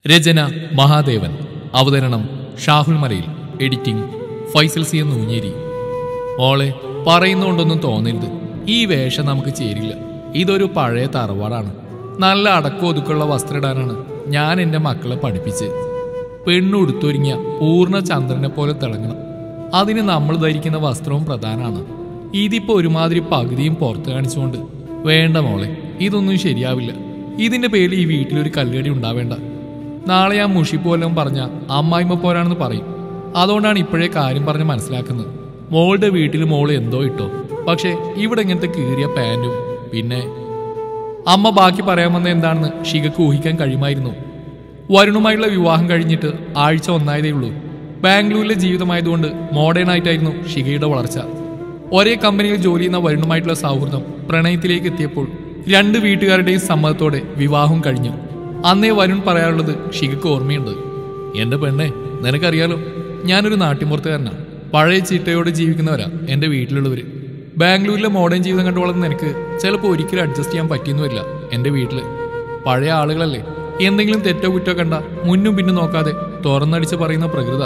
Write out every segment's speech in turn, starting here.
രചന മഹാദേവൻ അവതരണം ഷാഹുൽ മലയിൽ editing Faisal C എന്ന് ഊഞ്ഞേരി ഓളെ പറയുന്നോണ്ടൊന്നും തോന്നരുത് ഈ വേഷം നമുക്ക് ചേരില്ല ഇതൊരു പഴയ തറവാടാണ് നല്ല അടക്കം ഒതുക്കുള്ള വസ്ത്രം ഇടാനാണ് ഞാൻ എൻ്റെ മക്കളെ പഠിപ്പിച്ച് പെണ്ണുടുത്തൊരുങ്ങിയ പൂർണ്ണ ചന്ദ്രനെ പോലെ തിളങ്ങണം അതിന് നമ്മൾ ധരിക്കുന്ന വസ്ത്രവും പ്രധാനമാണ് ഇതിപ്പോ ഒരുമാതിരി പകുതിയും പുറത്ത് കാണിച്ചുകൊണ്ട് വേണ്ട മോളെ ഇതൊന്നും ശരിയാവില്ല ഇതിന്റെ പേരിൽ ഈ വീട്ടിലൊരു കല്ലുകടി ഉണ്ടാവേണ്ട നാളെ ഞാൻ മുഷിപ്പോലും പറഞ്ഞ അമ്മായിമ്മ പോരാണെന്ന് പറയും അതുകൊണ്ടാണ് ഇപ്പോഴേ കാര്യം പറഞ്ഞ് മനസ്സിലാക്കുന്നത് മോളുടെ വീട്ടിൽ മോള് എന്തോ ഇട്ടോ പക്ഷേ ഇവിടെ ഇങ്ങനത്തെ കീറിയ പാൻറ്റും പിന്നെ അമ്മ ബാക്കി പറയാൻ വന്നത് എന്താണെന്ന് ഷികക്ക് ഊഹിക്കാൻ കഴിയുമായിരുന്നു വരുണുമായുള്ള വിവാഹം കഴിഞ്ഞിട്ട് ആഴ്ച ഒന്നായതേ ഉള്ളൂ ബാംഗ്ലൂരിലെ ജീവിതമായതുകൊണ്ട് മോഡേൺ ആയിട്ടായിരുന്നു ഷികയുടെ വളർച്ച ഒരേ കമ്പനിയിൽ ജോലി ചെയ്യുന്ന വരുണുമായിട്ടുള്ള സൗഹൃദം പ്രണയത്തിലേക്ക് എത്തിയപ്പോൾ രണ്ട് വീട്ടുകാരുടെയും സമ്മതത്തോടെ വിവാഹം കഴിഞ്ഞു അന്നേ വരുൺ പറയാറുള്ളത് ഷികക്ക് ഓർമ്മയുണ്ട് എന്റെ പെണ്ണെ നിനക്കറിയാലോ ഞാനൊരു നാട്ടിൻപുറത്തുകാരനാണ് പഴയ ചിട്ടയോടെ ജീവിക്കുന്നവരാ എന്റെ വീട്ടിലുള്ളവര് ബാംഗ്ലൂരിലെ മോഡേൺ ജീവിതം കണ്ടു വളർന്ന എനിക്ക് ചിലപ്പോൾ ഒരിക്കലും അഡ്ജസ്റ്റ് ചെയ്യാൻ പറ്റിയെന്നുമില്ല എന്റെ വീട്ടില് പഴയ ആളുകളല്ലേ എന്തെങ്കിലും തെറ്റോ കുറ്റോ കണ്ട മുന്നും പിന്നും നോക്കാതെ തുറന്നടിച്ച് പറയുന്ന പ്രകൃത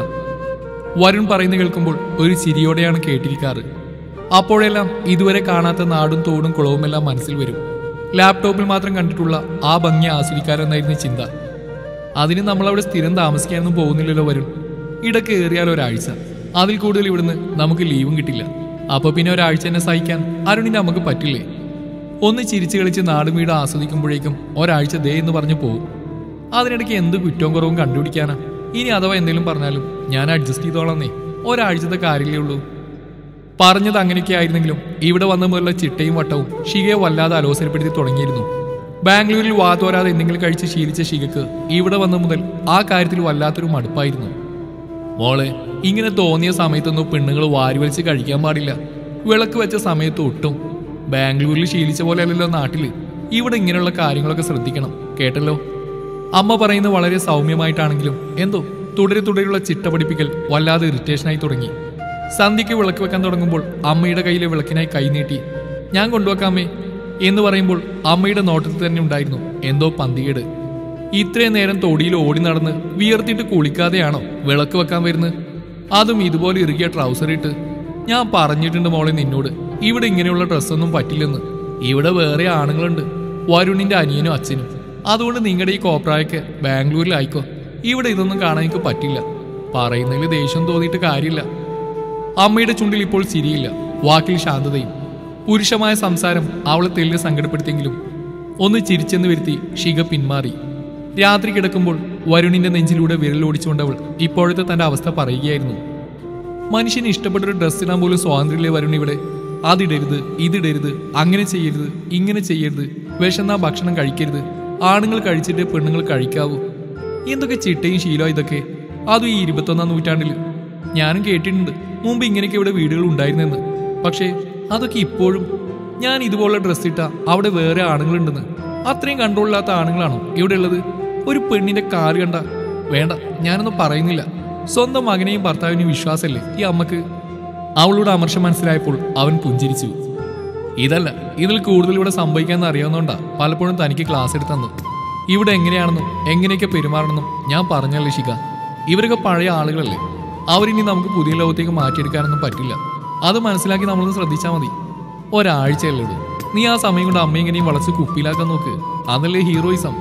വരുൺ പറയുന്ന കേൾക്കുമ്പോൾ ഒരു ചിരിയോടെയാണ് കേട്ടിരിക്കാറ് അപ്പോഴെല്ലാം ഇതുവരെ കാണാത്ത നാടും തോടും കുളവുമെല്ലാം മനസ്സിൽ വരും ലാപ്ടോപ്പിൽ മാത്രം കണ്ടിട്ടുള്ള ആ ഭംഗി ആസ്വദിക്കാരെന്നായിരുന്നു ചിന്ത അതിന് നമ്മളവിടെ സ്ഥിരം താമസിക്കാനൊന്നും പോകുന്നില്ലല്ലോ വരുൺ ഇടയ്ക്ക് ഏറിയാൽ ഒരാഴ്ച അതിൽ കൂടുതൽ ഇവിടുന്ന് നമുക്ക് ലീവും കിട്ടില്ല അപ്പൊ പിന്നെ ഒരാഴ്ച തന്നെ സഹിക്കാൻ അരുണിന് നമുക്ക് പറ്റില്ലേ ഒന്ന് ചിരിച്ചു കളിച്ച് നാടും വീടും ആസ്വദിക്കുമ്പോഴേക്കും ഒരാഴ്ച ദേ എന്ന് പറഞ്ഞു പോകും അതിനിടയ്ക്ക് എന്ത് കുറ്റവും കുറവും കണ്ടുപിടിക്കാനാ ഇനി അഥവാ എന്തെങ്കിലും പറഞ്ഞാലും ഞാൻ അഡ്ജസ്റ്റ് ചെയ്തോളന്നേ ഒരാഴ്ചത്തെ കാര്യമല്ലേ ഉള്ളൂ പറഞ്ഞത് അങ്ങനെയൊക്കെ ആയിരുന്നെങ്കിലും ഇവിടെ വന്ന മുതലുള്ള ചിട്ടയും വട്ടവും ഷികയെ വല്ലാതെ അലോസരപ്പെടുത്തി തുടങ്ങിയിരുന്നു ബാംഗ്ലൂരിൽ വാതോരാതെ എന്തെങ്കിലും കഴിച്ച് ശീലിച്ച ഷികക്ക് ഇവിടെ വന്ന മുതൽ ആ കാര്യത്തിൽ വല്ലാത്തൊരു മടുപ്പായിരുന്നു മോളെ ഇങ്ങനെ തോന്നിയ സമയത്തൊന്നും പെണ്ണുങ്ങൾ വാരിവലിച്ച് കഴിക്കാൻ പാടില്ല വിളക്ക് വെച്ച സമയത്ത് ഒട്ടും ബാംഗ്ലൂരിൽ ശീലിച്ച പോലെ അല്ലല്ലോ നാട്ടില് ഇവിടെ ഇങ്ങനെയുള്ള കാര്യങ്ങളൊക്കെ ശ്രദ്ധിക്കണം കേട്ടല്ലോ അമ്മ പറയുന്നത് വളരെ സൗമ്യമായിട്ടാണെങ്കിലും എന്തോ തുടരെ തുടരെയുള്ള ചിട്ട പഠിപ്പിക്കൽ വല്ലാതെ ഇറിറ്റേഷനായി തുടങ്ങി സന്ധ്യയ്ക്ക് വിളക്ക് വെക്കാൻ തുടങ്ങുമ്പോൾ അമ്മയുടെ കയ്യിലെ വിളക്കിനായി കൈനീട്ടി ഞാൻ കൊണ്ടുവെക്കാമേ എന്ന് പറയുമ്പോൾ അമ്മയുടെ നോട്ടത്തിൽ തന്നെ ഉണ്ടായിരുന്നു എന്തോ പന്തികേട് ഇത്രയും നേരം തൊടിയിൽ ഓടി നടന്ന് വിയർത്തിട്ട് കുളിക്കാതെയാണോ വിളക്ക് വെക്കാൻ വരുന്നത് അതും ഇതുപോലെ ഇറുകിയ ട്രൗസർ ഇട്ട് ഞാൻ പറഞ്ഞിട്ടുണ്ട് മോളെ നിന്നോട് ഇവിടെ ഇങ്ങനെയുള്ള ഡ്രസ്സൊന്നും പറ്റില്ലെന്ന് ഇവിടെ വേറെ ആണുങ്ങളുണ്ട് വരുണിന്റെ അനിയനും അച്ഛനും അതുകൊണ്ട് നിങ്ങളുടെ ഈ കോപ്രായൊക്കെ ബാംഗ്ലൂരിലായിക്കോ ഇവിടെ ഇതൊന്നും കാണാൻ എനിക്ക് പറ്റില്ല പറയുന്നതിൽ ദേഷ്യം തോന്നിയിട്ട് കാര്യമില്ല അമ്മയുടെ ചുണ്ടിൽ ഇപ്പോൾ ചിരിയില്ല വാക്കിൽ ശാന്തതയും പുരുഷമായ സംസാരം അവളെ തെല്ല് സങ്കടപ്പെടുത്തിയെങ്കിലും ഒന്ന് ചിരിച്ചെന്ന് വരുത്തി ഷിക പിന്മാറി രാത്രി കിടക്കുമ്പോൾ വരുണിന്റെ നെഞ്ചിലൂടെ വിരലോടിച്ചുകൊണ്ടവൾ ഇപ്പോഴത്തെ തന്റെ അവസ്ഥ പറയുകയായിരുന്നു മനുഷ്യന് ഇഷ്ടപ്പെട്ട ഒരു ഡ്രസ് ഇടാൻ പോലും സ്വാതന്ത്ര്യമില്ലേ വരുൺ ഇവിടെ അതിടരുത് ഇതിടരുത് അങ്ങനെ ചെയ്യരുത് ഇങ്ങനെ ചെയ്യരുത് വിശന്നാ ഭക്ഷണം കഴിക്കരുത് ആണുങ്ങൾ കഴിച്ചിട്ട് പെണ്ണുങ്ങൾ കഴിക്കാവൂ എന്തൊക്കെ ചിട്ടയും ശീലവും ഇതൊക്കെ അതും ഈ ഇരുപത്തൊന്നാം നൂറ്റാണ്ടിൽ ഞാനും കേട്ടിട്ടുണ്ട് മുമ്പ് ഇങ്ങനെയൊക്കെ ഇവിടെ വീടുകൾ ഉണ്ടായിരുന്നെന്ന് പക്ഷേ അതൊക്കെ ഇപ്പോഴും ഞാൻ ഇതുപോലുള്ള ഡ്രസ്സ് ഇട്ട അവിടെ വേറെ ആണുങ്ങളുണ്ടെന്ന് അത്രയും കൺട്രോളില്ലാത്ത ആണുങ്ങളാണോ ഇവിടെ ഉള്ളത് ഒരു പെണ്ണിന്റെ കാറ് കണ്ട വേണ്ട ഞാനൊന്നും പറയുന്നില്ല സ്വന്തം മകനെയും ഭർത്താവിനെയും വിശ്വാസമല്ലേ ഈ അമ്മക്ക് അവളുടെ അമർഷം മനസ്സിലായപ്പോൾ അവൻ പുഞ്ചിരിച്ചു ഇതല്ല ഇതിൽ കൂടുതൽ ഇവിടെ സംഭവിക്കാമെന്ന് അറിയാവുന്നതുകൊണ്ടാ പലപ്പോഴും തനിക്ക് ക്ലാസ് എടുത്തെന്ന് ഇവിടെ എങ്ങനെയാണെന്നും എങ്ങനെയൊക്കെ പെരുമാറണമെന്നും ഞാൻ പറഞ്ഞല്ലേ ശിഖ ഇവരൊക്കെ പഴയ ആളുകളല്ലേ അവരിനി നമുക്ക് പുതിയ ലോകത്തേക്ക് മാറ്റിയെടുക്കാനൊന്നും പറ്റില്ല അത് മനസ്സിലാക്കി നമ്മളൊന്ന് ശ്രദ്ധിച്ചാൽ മതി ഒരാഴ്ചയല്ലേ ഉള്ളൂ നീ ആ സമയം കൊണ്ട് അമ്മ എങ്ങനെയും വളച്ച് കുപ്പിയിലാക്കാൻ നോക്ക് അതല്ലേ ഹീറോയിസം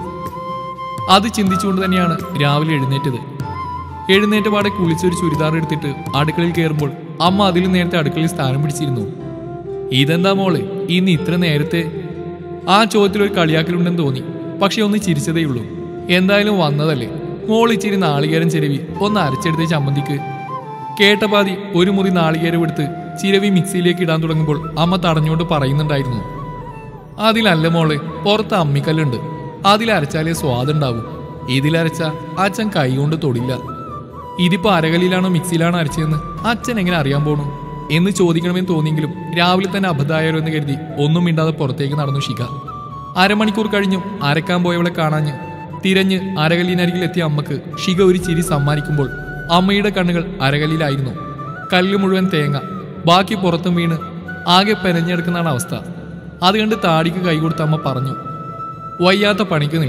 അത് ചിന്തിച്ചുകൊണ്ട് തന്നെയാണ് രാവിലെ എഴുന്നേറ്റത് എഴുന്നേറ്റ പാടെ കുളിച്ചൊരു ചുരിദാർ എടുത്തിട്ട് അടുക്കളയിൽ കയറുമ്പോൾ അമ്മ അതിലും നേരത്തെ അടുക്കളയിൽ സ്ഥാനം പിടിച്ചിരുന്നു ഇതെന്താ മോളെ ഇന്ന് ഇത്ര നേരത്തെ ആ ചോദ്യത്തിൽ ഒരു കളിയാക്കലുണ്ടെന്ന് തോന്നി പക്ഷെ ഒന്ന് ചിരിച്ചതേയുള്ളൂ എന്തായാലും വന്നതല്ലേ മോൾ ഇച്ചിരി നാളികേരം ചിരവി ഒന്ന് അരച്ചെടുത്ത ചമ്മന്തിക്ക് കേട്ട പാതി ഒരു മുറി നാളികേരം എടുത്ത് ചിരവി മിക്സിയിലേക്ക് ഇടാൻ തുടങ്ങുമ്പോൾ അമ്മ തടഞ്ഞുകൊണ്ട് പറയുന്നുണ്ടായിരുന്നു അതിലല്ല മോളെ പുറത്ത് അമ്മിക്കല്ലുണ്ട് അതിലരച്ചാലേ സ്വാദുണ്ടാവും ഇതിലരച്ച അച്ഛൻ കൈകൊണ്ട് തൊടില്ല ഇതിപ്പോ അരകല്ലിലാണോ മിക്സിയിലാണോ അരച്ചതെന്ന് അച്ഛൻ എങ്ങനെ അറിയാൻ പോണു എന്ന് ചോദിക്കണമെന്ന് തോന്നിയെങ്കിലും രാവിലെ തന്നെ അബദ്ധമായാലോ എന്ന് കരുതി ഒന്നും മിണ്ടാതെ പുറത്തേക്ക് നടന്നു ശിഖ അരമണിക്കൂർ കഴിഞ്ഞും അരക്കാൻ പോയവളെ കാണാഞ്ഞ് തിരഞ്ഞ് അരകല്ലിനരികിൽ എത്തിയ അമ്മക്ക് ഷിക ഒരു ചിരി സമ്മാനിക്കുമ്പോൾ അമ്മയുടെ കണ്ണുകൾ അരകല്ലിലായിരുന്നു കല്ല് മുഴുവൻ തേങ്ങ ബാക്കി പുറത്തും വീണ് ആകെ പെനഞ്ഞെടുക്കുന്നതാണ് അവസ്ഥ അത് കണ്ട് താടിക്ക് കൈ കൊടുത്ത അമ്മ പറഞ്ഞു വയ്യാത്ത പണിക്ക് നിൽക്കണം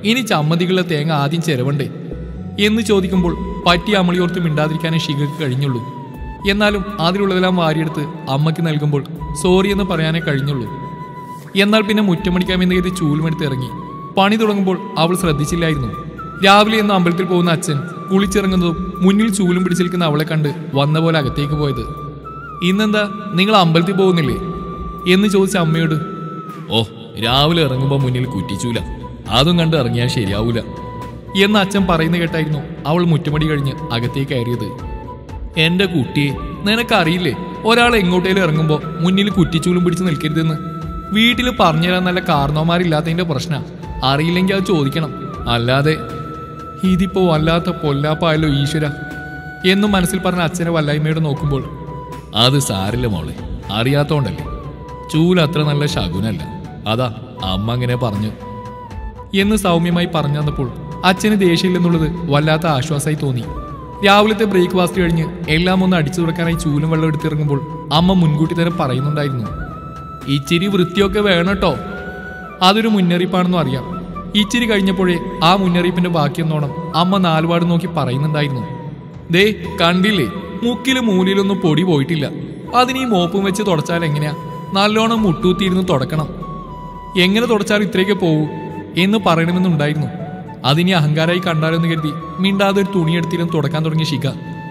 ഇനി ചമ്മന്തികളുടെ തേങ്ങ ആദ്യം ചെലവണ്ടേ എന്ന് ചോദിക്കുമ്പോൾ പറ്റി അമളിയോർത്ത് മിണ്ടാതിരിക്കാനേ ഷികക്ക് കഴിഞ്ഞുള്ളൂ എന്നാലും അതിലുള്ളതെല്ലാം വാരിയെടുത്ത് അമ്മയ്ക്ക് നൽകുമ്പോൾ സോറി എന്ന് പറയാനേ കഴിഞ്ഞുള്ളൂ എന്നാൽ പിന്നെ മുറ്റമടിക്കാമെന്ന് കരുതി ചൂലുമെടുത്ത് ഇറങ്ങി പണി തുടങ്ങുമ്പോൾ അവൾ ശ്രദ്ധിച്ചില്ലായിരുന്നു രാവിലെ എന്ന് അമ്പലത്തിൽ പോകുന്ന അച്ഛൻ കുളിച്ചിറങ്ങുന്നതും മുന്നിൽ ചൂലും പിടിച്ചു നിൽക്കുന്ന അവളെ കണ്ട് വന്ന പോലെ അകത്തേക്ക് പോയത് ഇന്നെന്താ നിങ്ങൾ അമ്പലത്തിൽ പോകുന്നില്ലേ എന്ന് ചോദിച്ച അമ്മയോട് ഓ രാവിലെ ഇറങ്ങുമ്പോൾ മുന്നിൽ കുറ്റിച്ചൂല അതും കണ്ട് ഇറങ്ങിയാൽ ശരിയാവൂല എന്ന് അച്ഛൻ പറയുന്ന കേട്ടായിരുന്നു അവൾ മുറ്റമടി കഴിഞ്ഞ് അകത്തേക്ക് കയറിയത് എന്റെ കുട്ടിയെ നിനക്കറിയില്ലേ ഒരാൾ എങ്ങോട്ടേലും ഇറങ്ങുമ്പോൾ മുന്നിൽ കുറ്റിച്ചൂലും പിടിച്ച് നിൽക്കരുതെന്ന് വീട്ടിൽ പറഞ്ഞുതരാൻ നല്ല കാരണവന്മാരില്ലാത്തതിന്റെ പ്രശ്ന അറിയില്ലെങ്കിൽ അത് ചോദിക്കണം അല്ലാതെ ഇതിപ്പോ വല്ലാത്ത പൊല്ലാപ്പായല്ലോ ഈശ്വര എന്നും മനസ്സിൽ പറഞ്ഞ അച്ഛനെ വല്ലായ്മയോട് നോക്കുമ്പോൾ അത് സാരില്ല മോളെ അറിയാത്തോണ്ടല്ലേ ചൂൽ അത്ര നല്ല ശകുനല്ല അതാ അമ്മ അങ്ങനെ പറഞ്ഞു എന്ന് സൗമ്യമായി പറഞ്ഞു തന്നപ്പോൾ അച്ഛന് ദേഷ്യമില്ലെന്നുള്ളത് വല്ലാത്ത ആശ്വാസമായി തോന്നി രാവിലത്തെ ബ്രേക്ക്ഫാസ്റ്റ് കഴിഞ്ഞ് എല്ലാം ഒന്ന് അടിച്ചു തുറക്കാനായി ചൂലും വെള്ളം എടുത്തിറങ്ങുമ്പോൾ അമ്മ മുൻകൂട്ടി തന്നെ പറയുന്നുണ്ടായിരുന്നു ഇച്ചിരി വൃത്തിയൊക്കെ വേണട്ടോ അതൊരു മുന്നറിയിപ്പാണെന്നും അറിയാം ഇച്ചിരി കഴിഞ്ഞപ്പോഴേ ആ മുന്നറിയിപ്പിന്റെ ബാക്കിയെന്നോണം അമ്മ നാലുപാട് നോക്കി പറയുന്നുണ്ടായിരുന്നു ദേ കണ്ടില്ലേ മുക്കിലും മൂലയിലൊന്നും പൊടി പോയിട്ടില്ല അതിന് ഈ മോപ്പും വെച്ച് തുടച്ചാൽ എങ്ങനെയാ നല്ലോണം മുട്ടൂത്തിയിരുന്ന് തുടക്കണം എങ്ങനെ തുടച്ചാൽ ഇത്രയൊക്കെ പോകൂ എന്ന് പറയണമെന്നുണ്ടായിരുന്നു അതിനി അഹങ്കാരമായി കണ്ടാലെന്ന് കരുതി മിണ്ടാതെ ഒരു തുണിയെടുത്തിരുന്ന് തുടക്കാൻ തുടങ്ങിയ ശിഖ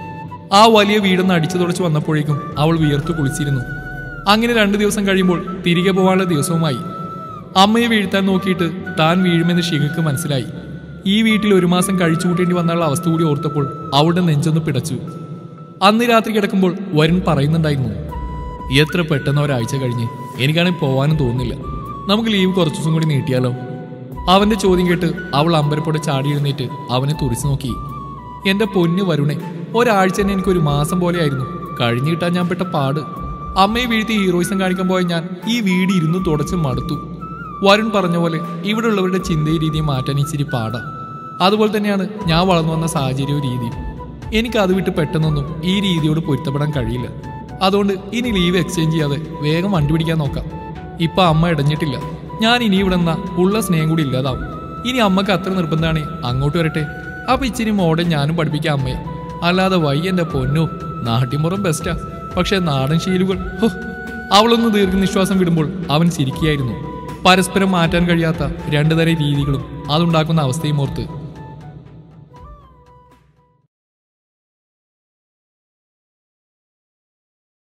ആ വലിയ വീടൊന്ന് അടിച്ചു തുടച്ച് വന്നപ്പോഴേക്കും അവൾ വിയർത്തു കുളിച്ചിരുന്നു അങ്ങനെ രണ്ടു ദിവസം കഴിയുമ്പോൾ തിരികെ പോകാനുള്ള ദിവസവുമായി അമ്മയെ വീഴ്ത്താൻ നോക്കിയിട്ട് താൻ വീഴുമെന്ന് ഷിഖക്ക് മനസ്സിലായി ഈ വീട്ടിൽ ഒരു മാസം കഴിച്ചു കൂട്ടേണ്ടി വന്നുള്ള അവസ്ഥ കൂടി ഓർത്തപ്പോൾ അവളുടെ നെഞ്ചൊന്ന് പിടച്ചു അന്ന് രാത്രി കിടക്കുമ്പോൾ വരുൺ പറയുന്നുണ്ടായിരുന്നു എത്ര പെട്ടെന്ന് ഒരാഴ്ച കഴിഞ്ഞ് എനിക്കാണെങ്കിൽ പോവാനും തോന്നുന്നില്ല നമുക്ക് ലീവ് കുറച്ചു ദിവസം കൂടി നീട്ടിയാലോ അവന്റെ ചോദ്യം കേട്ട് അവൾ അമ്പരപ്പോടെ ചാടി എഴുന്നേറ്റ് അവനെ തുറിച്ചു നോക്കി എന്റെ പൊന്നു വരുണെ ഒരാഴ്ച തന്നെ എനിക്കൊരു മാസം പോലെയായിരുന്നു കഴിഞ്ഞു കിട്ടാൻ ഞാൻ പെട്ട പാട് അമ്മയെ വീഴ്ത്തി ഹീറോയിസം കാണിക്കാൻ പോയ ഞാൻ ഈ വീട് ഇരുന്ന് തുടച്ച് മടുത്തു വരുൺ പറഞ്ഞ പോലെ ഇവിടെ ഉള്ളവരുടെ ചിന്തയും രീതിയും മാറ്റാൻ ഇച്ചിരി പാടാ അതുപോലെ തന്നെയാണ് ഞാൻ വളർന്നു വന്ന സാഹചര്യവും രീതിയും എനിക്ക് അത് വിട്ട് പെട്ടെന്നൊന്നും ഈ രീതിയോട് പൊരുത്തപ്പെടാൻ കഴിയില്ല അതുകൊണ്ട് ഇനി ലീവ് എക്സ്ചേഞ്ച് ചെയ്യാതെ വേഗം വണ്ടി പിടിക്കാൻ നോക്കാം ഇപ്പൊ അമ്മ ഇടഞ്ഞിട്ടില്ല ഞാൻ ഇനി ഇവിടെ നിന്നാ ഉള്ള സ്നേഹം കൂടി ഇല്ലാതാവും ഇനി അമ്മക്ക് അത്ര നിർബന്ധമാണ് അങ്ങോട്ട് വരട്ടെ അപ്പൊ ഇച്ചിരി മോഡൽ ഞാനും പഠിപ്പിക്കാം അമ്മയെ അല്ലാതെ വയ്യ എന്റെ പൊന്നു നാട്ടിൻപുറം ബെസ്റ്റാ പക്ഷെ നാടൻ ശീലുകൾ ഹോ അവളൊന്ന് ദീർഘനിശ്വാസം വിടുമ്പോൾ അവൻ ചിരിക്കുകയായിരുന്നു പരസ്പരം മാറ്റാൻ കഴിയാത്ത രണ്ടു തരം രീതികളും അതുണ്ടാക്കുന്ന അവസ്ഥയും ഓർത്ത്